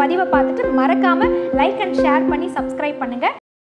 பதிவை பார்த்துட்டு மறக்காம லைக் அண்ட் ஷேர் பண்ணி சப்ஸ்கிரைப் பண்ணுங்க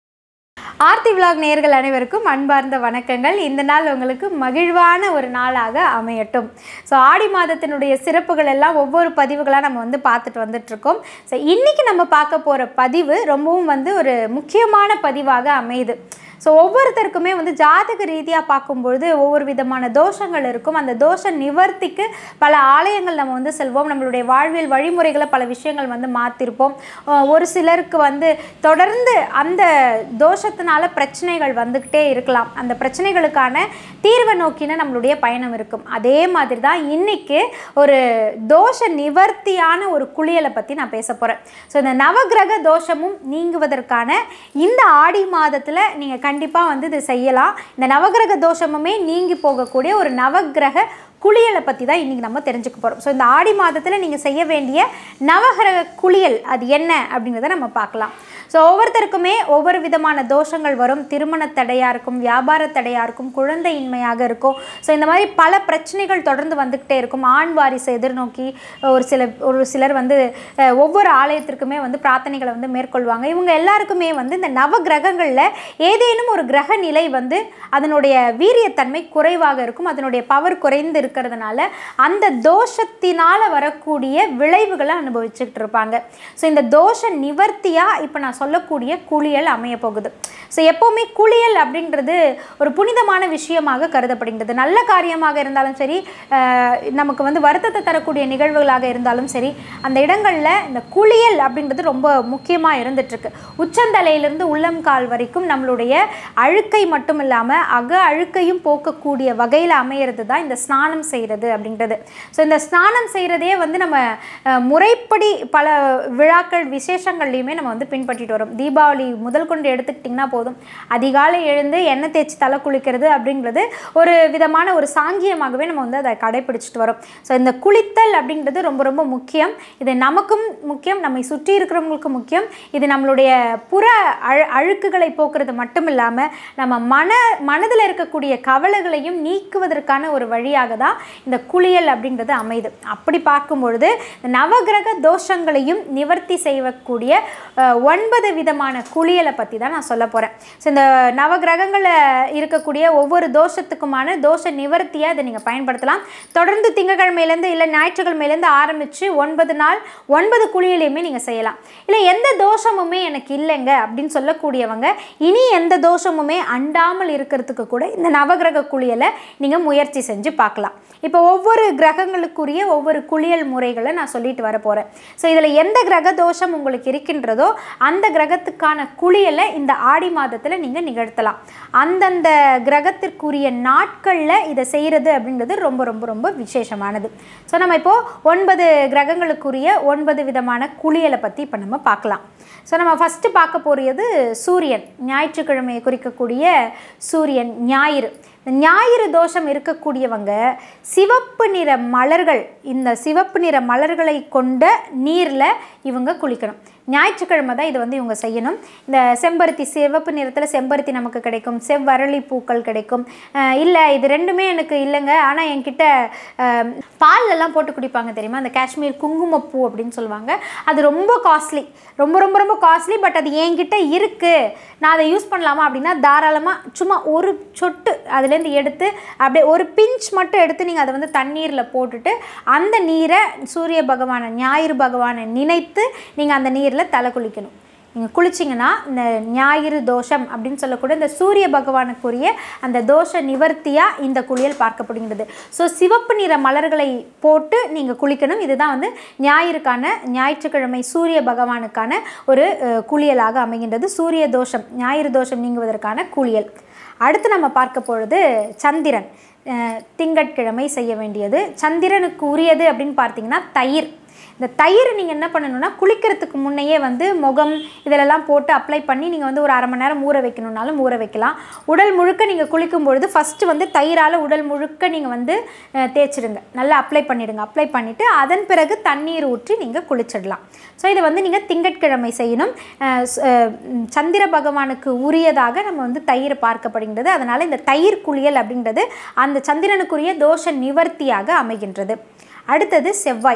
ஆர்த்தி விலாக் நேயர்கள் அனைவருக்கும் அன்பார்ந்த வணக்கங்கள் இந்த நாள் உங்களுக்கு மகிழ்வான ஒரு நாளாக அமையட்டும் ஸோ ஆடி மாதத்தினுடைய சிறப்புகள் எல்லாம் ஒவ்வொரு பதிவுகளாக நம்ம வந்து பார்த்துட்டு வந்துட்டு இருக்கோம் ஸோ இன்னைக்கு நம்ம பார்க்க போகிற பதிவு ரொம்பவும் வந்து ஒரு முக்கியமான பதிவாக அமையுது ஸோ ஒவ்வொருத்தருக்குமே வந்து ஜாதக ரீதியாக பார்க்கும்பொழுது ஒவ்வொரு விதமான தோஷங்கள் இருக்கும் அந்த தோஷ நிவர்த்திக்கு பல ஆலயங்கள் நம்ம வந்து செல்வோம் நம்மளுடைய வாழ்வியல் வழிமுறைகளை பல விஷயங்கள் வந்து மாற்றிருப்போம் அஹ் ஒரு சிலருக்கு வந்து தொடர்ந்து அந்த தோஷத்தினால பிரச்சனைகள் வந்துக்கிட்டே இருக்கலாம் அந்த பிரச்சனைகளுக்கான தீர்வை நோக்கின நம்மளுடைய பயணம் இருக்கும் அதே மாதிரி தான் இன்னைக்கு ஒரு தோஷ நிவர்த்தியான ஒரு குளியலை பற்றி நான் பேச போகிறேன் ஸோ இந்த நவகிரக தோஷமும் நீங்குவதற்கான இந்த ஆடி மாதத்தில் நீங்கள் கண்டிப்பாக வந்து இது செய்யலாம் இந்த நவகிரக தோஷமுமே நீங்கி போகக்கூடிய ஒரு நவகிரக குளியலை பற்றி தான் இன்றைக்கி நம்ம தெரிஞ்சுக்க போகிறோம் ஸோ இந்த ஆடி மாதத்தில் நீங்கள் செய்ய வேண்டிய நவகிரக குளியல் அது என்ன அப்படிங்கிறத நம்ம பார்க்கலாம் ஸோ ஒவ்வொருத்தருக்குமே ஒவ்வொரு விதமான தோஷங்கள் வரும் திருமண தடையாக இருக்கும் வியாபார தடையாக இருக்கும் குழந்தையின்மையாக இருக்கும் ஸோ இந்த மாதிரி பல பிரச்சனைகள் தொடர்ந்து வந்துக்கிட்டே இருக்கும் ஆண் வாரிசை எதிர்நோக்கி ஒரு சில ஒரு சிலர் வந்து அஹ், ஒவ்வொரு ஆலயத்திற்குமே வந்து பிரார்த்தனைகளை வந்து மேற்கொள்வாங்க இவங்க எல்லாருக்குமே வந்து இந்த நவ கிரகங்களில் ஏதேனும் ஒரு கிரக நிலை வந்து அதனுடைய வீரியத்தன்மை குறைவாக இருக்கும் அதனுடைய பவர் குறைந்து இருக்கிறதுனால அந்த தோஷத்தினால் வரக்கூடிய விளைவுகளை அனுபவிச்சுக்கிட்டு இருப்பாங்க ஸோ இந்த தோஷ நிவர்த்தியாக இப்போ நான் சொல்லக்கூடிய குளியல் அமைய போகுது ஸோ எப்போவுமே குளியல் அப்படின்றது ஒரு புனிதமான விஷயமாக கருதப்படுகின்றது நல்ல காரியமாக இருந்தாலும் சரி அஹ், நமக்கு வந்து வருத்தத்தை தரக்கூடிய நிகழ்வுகளாக இருந்தாலும் சரி அந்த இடங்களில் இந்த குளியல் அப்படின்றது ரொம்ப முக்கியமாக இருந்துட்டுருக்கு உச்சந்தலையிலிருந்து உள்ளங்கால் வரைக்கும் நம்மளுடைய அழுக்கை மட்டும் இல்லாமல் அக அழுக்கையும் போக்கக்கூடிய வகையில் அமையிறது தான் இந்த ஸ்நானம் செய்கிறது அப்படின்றது ஸோ இந்த ஸ்நானம் செய்கிறதே வந்து நம்ம அஹ், முறைப்படி பல விழாக்கள் விசேஷங்கள்லையுமே நம்ம வந்து பின்பற்றிட்டு வரோம் தீபாவளி முதல் கொண்டு எடுத்துக்கிட்டிங்கன்னா போதும் அதிகாலை எழுந்து எண்ணெய் தேய்ச்சி தலை குளிக்கிறது அப்படிங்கிறது ஒரு விதமான ஒரு சாங்கியமாகவே நம்ம வந்து அதை கடைபிடிச்சிட்டு வரோம் ஸோ இந்த குளித்தல் அப்படிங்கிறது ரொம்ப ரொம்ப முக்கியம் இது நமக்கும் முக்கியம் நம்மை சுற்றி இருக்கிறவங்களுக்கும் முக்கியம் இது நம்மளுடைய புற அழு அழுக்குகளை போக்குறது மட்டும் இல்லாமல் நம்ம மன மனதில் இருக்கக்கூடிய கவலைகளையும் நீக்குவதற்கான ஒரு வழியாக தான் இந்த குளியல் அப்படிங்கிறது அமையுது அப்படி பார்க்கும் பொழுது இந்த நவகிரக தோஷங்களையும் நிவர்த்தி செய்யக்கூடிய அஹ், ஒன்பது விதமான குளியலை பற்றி தான் நான் சொல்ல போகிறேன் ஸோ இந்த நவகிரகங்களில் இருக்கக்கூடிய ஒவ்வொரு தோஷத்துக்குமான தோஷ நிவர்த்தியாக இதை நீங்கள் பயன்படுத்தலாம் தொடர்ந்து திங்கக்கிழமையிலேருந்து இல்லை ஞாயிற்றுக்கிழமையிலேருந்து ஆரம்பித்து ஒன்பது நாள் ஒன்பது குளியலையுமே நீங்கள் செய்யலாம் இல்லை எந்த தோஷமுமே எனக்கு இல்லைங்க அப்படின்னு சொல்லக்கூடியவங்க இனி எந்த தோஷமுமே அண்டாமல் இருக்கிறதுக்கு கூட இந்த நவகிரக குளியலை நீங்கள் முயற்சி செஞ்சு பார்க்கலாம் இப்போ ஒவ்வொரு கிரகங்களுக்குரிய ஒவ்வொரு குளியல் முறைகளை நான் சொல்லிட்டு வர போகிறேன் ஸோ இதில் எந்த கிரக தோஷம் உங்களுக்கு இருக்கின்றதோ அந்த கிரகத்துக்கான குளியலை இந்த ஆடி மாதத்தில் நீங்கள் நிகழ்த்தலாம் அந்தந்த கிரகத்திற்குரிய நாட்களில் இதை செய்கிறது அப்படிங்கிறது ரொம்ப ரொம்ப ரொம்ப விசேஷமானது ஸோ நம்ம இப்போது ஒன்பது கிரகங்களுக்குரிய ஒன்பது விதமான குளியலை பற்றி இப்போ நம்ம பார்க்கலாம் ஸோ நம்ம ஃபஸ்ட்டு பார்க்க போகிறது சூரியன் ஞாயிற்றுக்கிழமையை குறிக்கக்கூடிய சூரியன் ஞாயிறு இந்த ஞாயிறு தோஷம் இருக்கக்கூடியவங்க சிவப்பு நிற மலர்கள் இந்த சிவப்பு நிற மலர்களை கொண்ட நீரில் இவங்க குளிக்கணும் ஞாயிற்றுக்கிழமை தான் இது வந்து இவங்க செய்யணும் இந்த செம்பருத்தி சிவப்பு நிறத்தில் செம்பருத்தி நமக்கு கிடைக்கும் செவ்வரளி பூக்கள் கிடைக்கும் அஹ் இல்லை இது ரெண்டுமே எனக்கு இல்லைங்க ஆனால் என்கிட்ட அஹ், பால்லெல்லாம் போட்டு குடிப்பாங்க தெரியுமா அந்த காஷ்மீர் குங்குமப்பூ அப்படின்னு சொல்லுவாங்க அது ரொம்ப காஸ்ட்லி ரொம்ப ரொம்ப ரொம்ப காஸ்ட்லி பட் அது என்கிட்ட இருக்குது நான் அதை யூஸ் பண்ணலாமா அப்படின்னா தாராளமாக சும்மா ஒரு சொட்டு அதுலேருந்து எடுத்து அப்படியே ஒரு பிஞ்ச் மட்டும் எடுத்து நீங்கள் அதை வந்து தண்ணீரில் போட்டுட்டு அந்த நீரை சூரிய பகவானை ஞாயிறு பகவானை நினைத்து நீங்கள் அந்த நீரில் தலை குளிக்கணும் நீங்கள் குளிச்சிங்கன்னா இந்த ஞாயிறு தோஷம் அப்படின்னு சொல்லக்கூடிய இந்த சூரிய பகவானுக்குரிய அந்த தோஷ நிவர்த்தியாக இந்த குளியல் பார்க்கப்படுகிறது ஸோ சிவப்பு நிற மலர்களை போட்டு நீங்கள் குளிக்கணும் இதுதான் வந்து ஞாயிறுக்கான ஞாயிற்றுக்கிழமை சூரிய பகவானுக்கான ஒரு அஹ், குளியலாக அமைகின்றது சூரிய தோஷம் ஞாயிறு தோஷம் நீங்குவதற்கான குளியல் அடுத்து நம்ம பார்க்க பொழுது சந்திரன் அஹ், திங்கட்கிழமை செய்ய வேண்டியது சந்திரனுக்கு உரியது அப்படின்னு பார்த்தீங்கன்னா தயிர் இந்த தயிர் நீங்கள் என்ன பண்ணணும்னா குளிக்கிறதுக்கு முன்னையே வந்து முகம் இதிலெல்லாம் போட்டு அப்ளை பண்ணி நீங்கள் வந்து ஒரு அரை மணி நேரம் ஊற வைக்கணுன்னாலும் ஊற வைக்கலாம் உடல் முழுக்க நீங்கள் குளிக்கும் பொழுது ஃபஸ்ட்டு வந்து தயிரால் உடல் முழுக்க நீங்கள் வந்து அஹ், தேய்ச்சிடுங்க நல்லா அப்ளை பண்ணிடுங்க அப்ளை பண்ணிவிட்டு அதன் பிறகு தண்ணீர் ஊற்றி நீங்கள் குளிச்சிடலாம் ஸோ இதை வந்து நீங்கள் திங்கட்கிழமை செய்யணும் அஹ், ஸ்- அஹ், ம், சந்திர பகவானுக்கு உரியதாக நம்ம வந்து தயிர் பார்க்கப்படுகின்றது அதனால் இந்த தயிர் குளியல் அப்படின்றது அந்த சந்திரனுக்குரிய தோஷ நிவர்த்தியாக அமைகின்றது அடுத்தது செவ்வாய்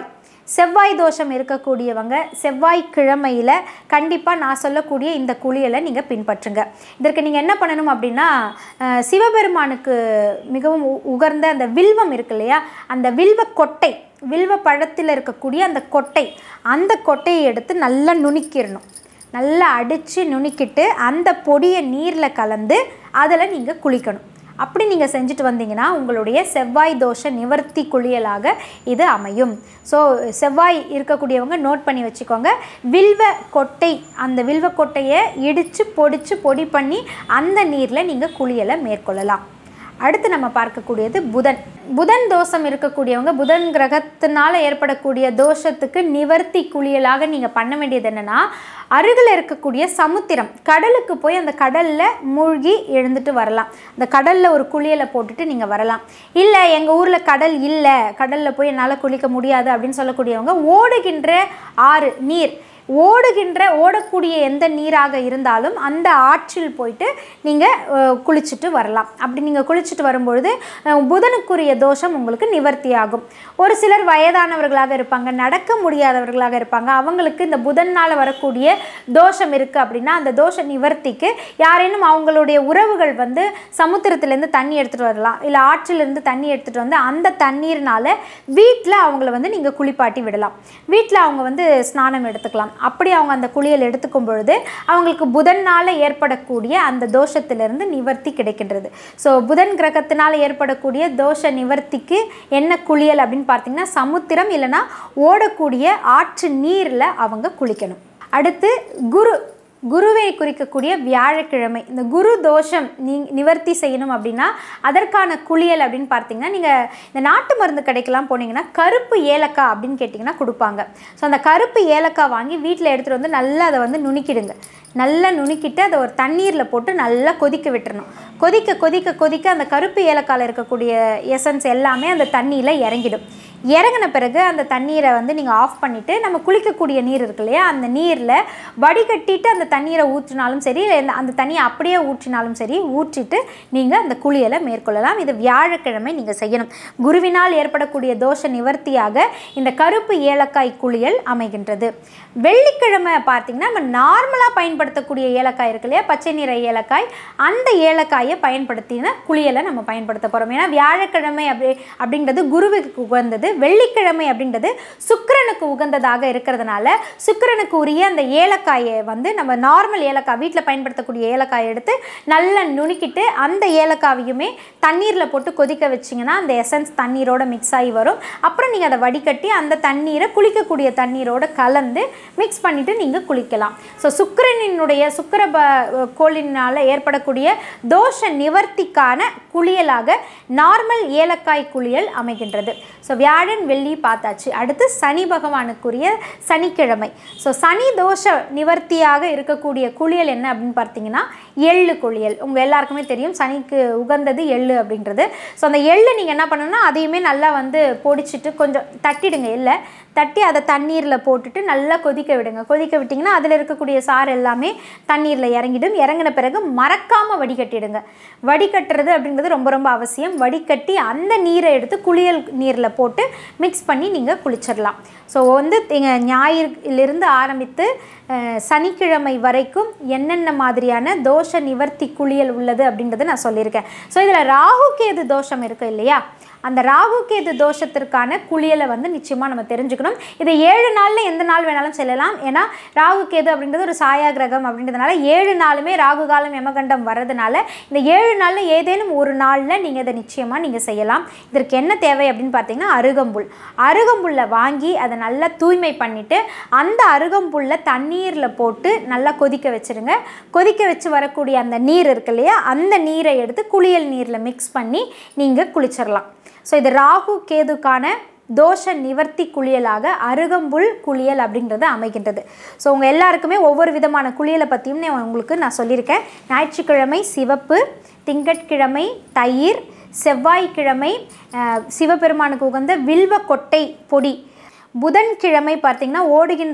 செவ்வாய் தோஷம் இருக்கக்கூடியவங்க செவ்வாய்க்கிழமையில் கண்டிப்பாக நான் சொல்லக்கூடிய இந்த குளியலை நீங்கள் பின்பற்றுங்க இதற்கு நீங்கள் என்ன பண்ணணும் அப்படின்னா அஹ், சிவபெருமானுக்கு மிகவும் உ- உகர்ந்த அந்த வில்வம் இருக்கு இல்லையா அந்த வில்வ கொட்டை வில்வ பழத்தில் இருக்கக்கூடிய அந்த கொட்டை அந்த கொட்டையை எடுத்து நல்லா நுணுக்கிடணும் நல்லா அடித்து நுணுக்கிட்டு அந்த பொடியை நீரில் கலந்து அதில் நீங்கள் குளிக்கணும் அப்படி நீங்கள் செஞ்சுட்டு வந்தீங்கன்னா உங்களுடைய செவ்வாய் தோஷ நிவர்த்தி குளியலாக இது அமையும் ஸோ செவ்வாய் இருக்கக்கூடியவங்க நோட் பண்ணி வச்சுக்கோங்க வில்வ கொட்டை அந்த வில்வ கொட்டையை இடித்து பொடிச்சு பொடி பண்ணி அந்த நீரில் நீங்கள் குளியலை மேற்கொள்ளலாம் அடுத்து நம்ம பார்க்கக்கூடியது புதன் புதன் தோஷம் இருக்கக்கூடியவங்க புதன் கிரகத்தினால ஏற்படக்கூடிய தோஷத்துக்கு நிவர்த்தி குளியலாக நீங்கள் பண்ண வேண்டியது என்னென்னா அருகில் இருக்கக்கூடிய சமுத்திரம் கடலுக்கு போய் அந்த கடலில் மூழ்கி எழுந்துட்டு வரலாம் அந்த கடலில் ஒரு குளியலை போட்டுட்டு நீங்கள் வரலாம் இல்லை எங்கள் ஊரில் கடல் இல்லை கடலில் போய் என்னால் குளிக்க முடியாது அப்படின்னு சொல்லக்கூடியவங்க ஓடுகின்ற ஆறு நீர் ஓடுகின்ற ஓடக்கூடிய எந்த நீராக இருந்தாலும் அந்த ஆற்றில் போயிட்டு நீங்கள் குளிச்சுட்டு வரலாம் அப்படி நீங்கள் குளிச்சுட்டு வரும்பொழுது அஹ், புதனுக்குரிய தோஷம் உங்களுக்கு நிவர்த்தி ஆகும் ஒரு சிலர் வயதானவர்களாக இருப்பாங்க நடக்க முடியாதவர்களாக இருப்பாங்க அவங்களுக்கு இந்த புதனால் வரக்கூடிய தோஷம் இருக்குது அப்படின்னா அந்த தோஷ நிவர்த்திக்கு யாரேனும் அவங்களுடைய உறவுகள் வந்து சமுத்திரத்துலேருந்து தண்ணி எடுத்துகிட்டு வரலாம் இல்லை ஆற்றிலிருந்து தண்ணி எடுத்துகிட்டு வந்து அந்த தண்ணீர்னால வீட்டில் அவங்கள வந்து நீங்கள் குளிப்பாட்டி விடலாம் வீட்டில் அவங்க வந்து ஸ்நானம் எடுத்துக்கலாம் அப்படி அவங்க அந்த குளியல் எடுத்துக்கும் பொழுது அவங்களுக்கு புதனால் ஏற்படக்கூடிய அந்த தோஷத்திலிருந்து நிவர்த்தி கிடைக்கின்றது ஸோ புதன் கிரகத்தினால் ஏற்படக்கூடிய தோஷ நிவர்த்திக்கு என்ன குளியல் அப்படின்னு பார்த்தீங்கன்னா சமுத்திரம் இல்லைன்னா ஓடக்கூடிய ஆற்று நீரில் அவங்க குளிக்கணும் அடுத்து குரு குருவை குறிக்கக்கூடிய வியாழக்கிழமை இந்த குரு தோஷம் நீ நிவர்த்தி செய்யணும் அப்படின்னா அதற்கான குளியல் அப்படின்னு பார்த்தீங்கன்னா நீங்கள் இந்த நாட்டு மருந்து கடைக்கெல்லாம் போனீங்கன்னா கருப்பு ஏலக்காய் அப்படின்னு கேட்டிங்கன்னா கொடுப்பாங்க ஸோ அந்த கருப்பு ஏலக்காய் வாங்கி வீட்டில் எடுத்துகிட்டு வந்து நல்லா அதை வந்து நுணுக்கிடுங்க நல்லா நுணுக்கிட்டு அதை ஒரு தண்ணீரில் போட்டு நல்லா கொதிக்க விட்டுறணும் கொதிக்க கொதிக்க கொதிக்க அந்த கருப்பு ஏலக்காயில் இருக்கக்கூடிய எசன்ஸ் எல்லாமே அந்த தண்ணியில் இறங்கிடும் இறங்கின பிறகு அந்த தண்ணீரை வந்து நீங்கள் ஆஃப் பண்ணிவிட்டு நம்ம குளிக்கக்கூடிய நீர் இருக்கு இல்லையா அந்த நீரில் வடிகட்டிட்டு அந்த தண்ணீரை ஊற்றினாலும் சரி இல்லை இந்த- அந்த தண்ணியை அப்படியே ஊற்றினாலும் சரி ஊற்றிட்டு நீங்கள் அந்த குளியலை மேற்கொள்ளலாம் இது வியாழக்கிழமை நீங்கள் செய்யணும் குருவினால் ஏற்படக்கூடிய தோஷ நிவர்த்தியாக இந்த கருப்பு ஏலக்காய் குளியல் அமைகின்றது வெள்ளிக்கிழமை பார்த்தீங்கன்னா நம்ம நார்மலாக பயன்படுத்தக்கூடிய ஏலக்காய் இருக்கு இல்லையா பச்சை நிற ஏலக்காய் அந்த ஏலக்காயை பயன்படுத்தின குளியலை நம்ம பயன்படுத்த போகிறோம் ஏன்னா வியாழக்கிழமை அப்படி அப்படிங்கிறது குருவுக்கு உகந்தது வெள்ளிக்கிழமை அப்படின்றது சுக்கிரனுக்கு உகந்ததாக இருக்கிறதுனால சுக்கிரனுக்கு உரிய அந்த ஏலக்காயை வந்து நம்ம நார்மல் ஏலக்காய் வீட்டில் பயன்படுத்தக்கூடிய ஏலக்காயை எடுத்து நல்லா நுணுக்கிட்டு அந்த ஏலக்காவையுமே தண்ணீரில் போட்டு கொதிக்க வச்சிங்கன்னா அந்த எசன்ஸ் தண்ணீரோட மிக்ஸ் ஆகி வரும் அப்புறம் நீங்கள் அதை வடிகட்டி அந்த தண்ணீரை குளிக்கக்கூடிய தண்ணீரோட கலந்து மிக்ஸ் பண்ணிவிட்டு நீங்கள் குளிக்கலாம் ஸோ சுக்கிரனினுடைய சுக்கிர ப கோளினால் ஏற்படக்கூடிய தோஷ நிவர்த்திக்கான குளியலாக நார்மல் ஏலக்காய் குளியல் அமைகின்றது ஸோ வியாழன் வெள்ளி பார்த்தாச்சு அடுத்து சனி பகவானுக்குரிய சனிக்கிழமை ஸோ சனி தோஷ நிவர்த்தியாக இருக்கக்கூடிய குளியல் என்ன அப்படின்னு பார்த்தீங்கன்னா எள்ளு குளியல் உங்கள் எல்லாருக்குமே தெரியும் சனிக்கு உகந்தது எள்ளு அப்படின்றது ஸோ அந்த எள்ளு நீங்கள் என்ன பண்ணணும்னா அதையுமே நல்லா வந்து பொடிச்சிட்டு கொஞ்சம் தட்டிடுங்க எள்ளை தட்டி அதை தண்ணீரில் போட்டுட்டு நல்லா கொதிக்க விடுங்க கொதிக்க விட்டிங்கன்னா அதில் இருக்கக்கூடிய சாறு எல்லாமே தண்ணீரில் இறங்கிடும் இறங்கின பிறகு மறக்காமல் வடிகட்டிடுங்க வடிகட்டுறது அப்படின்றது ரொம்ப ரொம்ப அவசியம் வடிகட்டி அந்த நீரை எடுத்து குளியல் நீரில் போட்டு மிக்ஸ் பண்ணி நீங்கள் குளிச்சிடலாம் ஸோ வந்து நீங்கள் ஞாயிறிலிருந்து ஆரம்பித்து அஹ், சனிக்கிழமை வரைக்கும் என்னென்ன மாதிரியான தோஷ நிவர்த்தி குளியல் உள்ளது அப்படின்றத நான் சொல்லியிருக்கேன் ஸோ இதில் ராகு கேது தோஷம் இருக்கு இல்லையா அந்த ராகு கேது தோஷத்திற்கான குளியலை வந்து நிச்சயமாக நம்ம தெரிஞ்சுக்கணும் இதை ஏழு நாளில் எந்த நாள் வேணாலும் செல்லலாம் ஏன்னா ராகு கேது அப்படின்றது ஒரு சாயா கிரகம் அப்படின்றதுனால ஏழு நாளுமே ராகு காலம் யமகண்டம் வர்றதுனால இந்த ஏழு நாளில் ஏதேனும் ஒரு நாளில் நீங்கள் இதை நிச்சயமாக நீங்கள் செய்யலாம் இதற்கு என்ன தேவை அப்படின்னு பார்த்தீங்கன்னா அருகம்புல் அருகம்புல்லை வாங்கி அதை நல்லா தூய்மை பண்ணிவிட்டு அந்த அருகம்புல்லை தண்ணீரில் போட்டு நல்லா கொதிக்க வச்சுருங்க கொதிக்க வச்சு வரக்கூடிய அந்த நீர் இருக்கு இல்லையா அந்த நீரை எடுத்து குளியல் நீரில் மிக்ஸ் பண்ணி நீங்கள் குளிச்சிடலாம் ஸோ இது ராகு கேதுக்கான தோஷ நிவர்த்தி குளியலாக அருகம்புல் குளியல் அப்படின்றது அமைகின்றது ஸோ உங்கள் எல்லாருக்குமே ஒவ்வொரு விதமான குளியலை பற்றியும் நான் உங்களுக்கு நான் சொல்லியிருக்கேன் ஞாயிற்றுக்கிழமை சிவப்பு திங்கட்கிழமை தயிர் செவ்வாய்க்கிழமை அஹ், சிவபெருமானுக்கு உகந்த வில்வ கொட்டை பொடி புதன்கிழமை பார்த்திங்கன்னா ஓடுகின்ற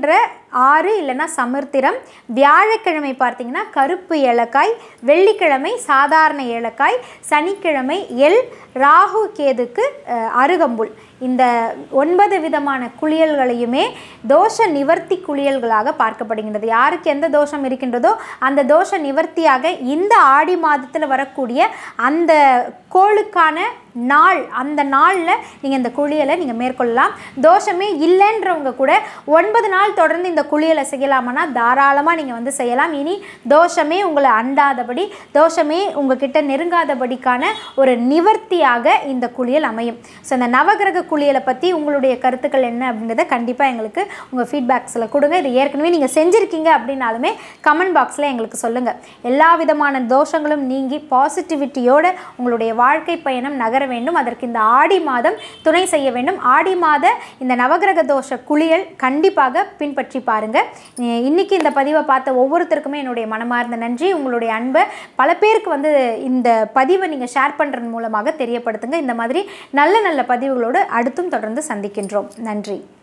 ஆறு இல்லைன்னா சமுத்திரம் வியாழக்கிழமை பார்த்தீங்கன்னா கருப்பு ஏலக்காய் வெள்ளிக்கிழமை சாதாரண ஏலக்காய் சனிக்கிழமை எள் ராகு கேதுக்கு அஹ், அருகம்புல் இந்த ஒன்பது விதமான குளியல்களையுமே தோஷ நிவர்த்தி குளியல்களாக பார்க்கப்படுகின்றது யாருக்கு எந்த தோஷம் இருக்கின்றதோ அந்த தோஷ நிவர்த்தியாக இந்த ஆடி மாதத்தில் வரக்கூடிய அந்த கோளுக்கான நாள் அந்த நாளில் நீங்கள் இந்த குளியலை நீங்கள் மேற்கொள்ளலாம் தோஷமே இல்லைன்றவங்க கூட ஒன்பது நாள் தொடர்ந்து இந்த குளியலை செய்யலாமன்னா தாராளமாக நீங்கள் வந்து செய்யலாம் இனி தோஷமே உங்களை அண்டாதபடி தோஷமே உங்ககிட்ட நெருங்காதபடிக்கான ஒரு நிவர்த்தியாக இந்த குளியல் அமையும் ஸோ இந்த நவகிரக குளியலை பற்றி உங்களுடைய கருத்துக்கள் என்ன அப்படின்றத கண்டிப்பாக எங்களுக்கு உங்கள் ஃபீட்பேக்ஸில் கொடுங்க இது ஏற்கனவே நீங்கள் செஞ்சுருக்கீங்க அப்படின்னாலுமே கமெண்ட் பாக்ஸில் எங்களுக்கு சொல்லுங்கள் எல்லா விதமான தோஷங்களும் நீங்கி பாசிட்டிவிட்டியோட உங்களுடைய வாழ்க்கை பயணம் நகர வேண்டும் அதற்கு இந்த ஆடி மாதம் துணை செய்ய வேண்டும் ஆடி மாத இந்த நவகிரக தோஷ குளியல் கண்டிப்பாக பின்பற்றி பாருங்கள் இன்னைக்கு இந்த பதிவை பார்த்த ஒவ்வொருத்தருக்குமே என்னுடைய மனமார்ந்த நன்றி உங்களுடைய அன்பை பல பேருக்கு வந்து இந்த பதிவை நீங்கள் ஷேர் பண்ணுறது மூலமாக தெரியப்படுத்துங்க இந்த மாதிரி நல்ல நல்ல பதிவுகளோடு அடுத்தும் தொடர்ந்து சந்திக்கின்றோம் நன்றி